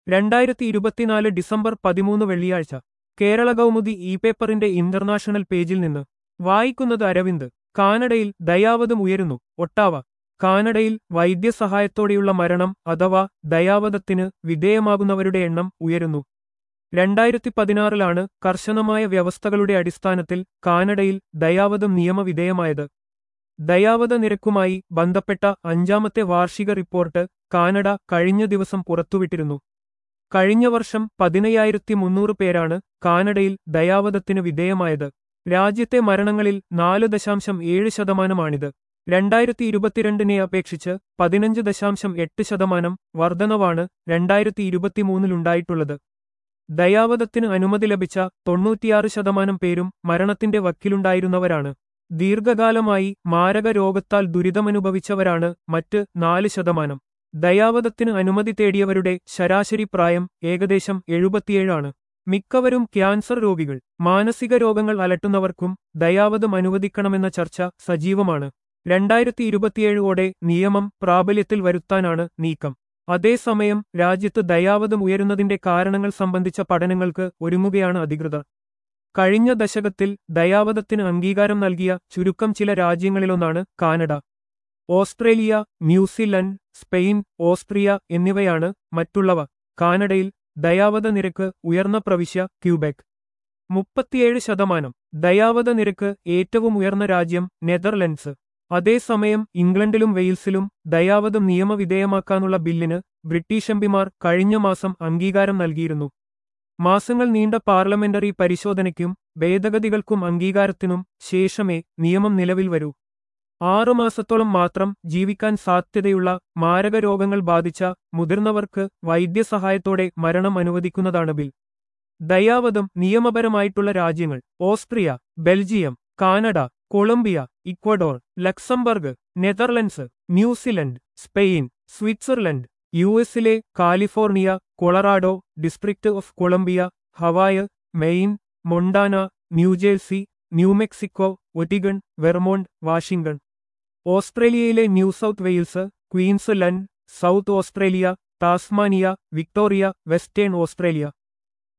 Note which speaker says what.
Speaker 1: രണ്ടായിരത്തി ഇരുപത്തിനാല് ഡിസംബർ പതിമൂന്ന് വെള്ളിയാഴ്ച കേരള കൗമുദി ഇ പേപ്പറിന്റെ ഇന്റർനാഷണൽ പേജിൽ നിന്ന് വായിക്കുന്നത് അരവിന്ദ് കാനഡയിൽ ദയാവധം ഉയരുന്നു ഒട്ടാവ കാനഡയിൽ വൈദ്യസഹായത്തോടെയുള്ള മരണം അഥവാ ദയാവധത്തിന് വിധേയമാകുന്നവരുടെ എണ്ണം ഉയരുന്നു രണ്ടായിരത്തി പതിനാറിലാണ് കർശനമായ വ്യവസ്ഥകളുടെ അടിസ്ഥാനത്തിൽ കാനഡയിൽ ദയാവധം നിയമവിധേയമായത് ദയാവധ നിരക്കുമായി ബന്ധപ്പെട്ട അഞ്ചാമത്തെ വാർഷിക റിപ്പോർട്ട് കാനഡ കഴിഞ്ഞ ദിവസം പുറത്തുവിട്ടിരുന്നു കഴിഞ്ഞ വർഷം പതിനയ്യായിരത്തി മുന്നൂറ് പേരാണ് കാനഡയിൽ ദയാവധത്തിന് വിധേയമായത് രാജ്യത്തെ മരണങ്ങളിൽ നാല് ദശാംശം ഏഴ് ശതമാനമാണിത് രണ്ടായിരത്തി ഇരുപത്തിരണ്ടിനെ അപേക്ഷിച്ച് പതിനഞ്ച് ദശാംശം എട്ട് ശതമാനം വർധനവാണ് രണ്ടായിരത്തി ഇരുപത്തിമൂന്നിലുണ്ടായിട്ടുള്ളത് ദയാവധത്തിന് അനുമതി ലഭിച്ച തൊണ്ണൂറ്റിയാറ് ശതമാനം പേരും മരണത്തിന്റെ വക്കിലുണ്ടായിരുന്നവരാണ് ദീർഘകാലമായി മാരക രോഗത്താൽ ദുരിതമനുഭവിച്ചവരാണ് മറ്റ് നാല് ശതമാനം ദയാവധത്തിന് അനുമതി തേടിയവരുടെ ശരാശരി പ്രായം ഏകദേശം എഴുപത്തിയേഴാണ് മിക്കവരും ക്യാൻസർ രോഗികൾ മാനസിക രോഗങ്ങൾ അലട്ടുന്നവർക്കും ദയാവധം അനുവദിക്കണമെന്ന ചർച്ച സജീവമാണ് രണ്ടായിരത്തി ഇരുപത്തിയേഴോടെ നിയമം പ്രാബല്യത്തിൽ വരുത്താനാണ് നീക്കം അതേസമയം രാജ്യത്ത് ദയാവധം ഉയരുന്നതിന്റെ കാരണങ്ങൾ സംബന്ധിച്ച പഠനങ്ങൾക്ക് ഒരുങ്ങുകയാണ് അധികൃതർ കഴിഞ്ഞ ദശകത്തിൽ ദയാവധത്തിന് അംഗീകാരം നൽകിയ ചുരുക്കം ചില രാജ്യങ്ങളിലൊന്നാണ് Canada Australia New Zealand Spain Austria എന്നിവയാണ് മറ്റുള്ളവ കാനഡയിൽ ദയാവധ നിരക്ക് ഉയർന്ന പ്രവിശ്യ ക്യൂബെക് മുപ്പത്തിയേഴ് ശതമാനം ദയാവധ നിരക്ക് ഏറ്റവും ഉയർന്ന രാജ്യം നെതർലൻഡ്സ് അതേസമയം ഇംഗ്ലണ്ടിലും വെയിൽസിലും ദയാവധം നിയമവിധേയമാക്കാനുള്ള ബില്ലിന് ബ്രിട്ടീഷ് എംപിമാർ കഴിഞ്ഞ മാസം അംഗീകാരം നൽകിയിരുന്നു മാസങ്ങൾ നീണ്ട പാർലമെന്ററി പരിശോധനയ്ക്കും ഭേദഗതികൾക്കും അംഗീകാരത്തിനും ശേഷമേ നിയമം നിലവിൽ വരൂ ആറുമാസത്തോളം മാത്രം ജീവിക്കാൻ സാധ്യതയുള്ള മാരകരോഗങ്ങൾ ബാധിച്ച മുതിർന്നവർക്ക് വൈദ്യസഹായത്തോടെ മരണം അനുവദിക്കുന്നതാണ് ബിൽ ദയാവധം നിയമപരമായിട്ടുള്ള രാജ്യങ്ങൾ Austria Belgium Canada Colombia Ecuador Luxembourg Netherlands New Zealand Spain Switzerland U എസിലെ California Colorado district of Columbia Hawaii Maine Montana New Jersey New Mexico Oregon Vermont Washington ഓസ്ട്രേലിയയിലെ New South Wales Queensland South Australia Tasmania Victoria Western Australia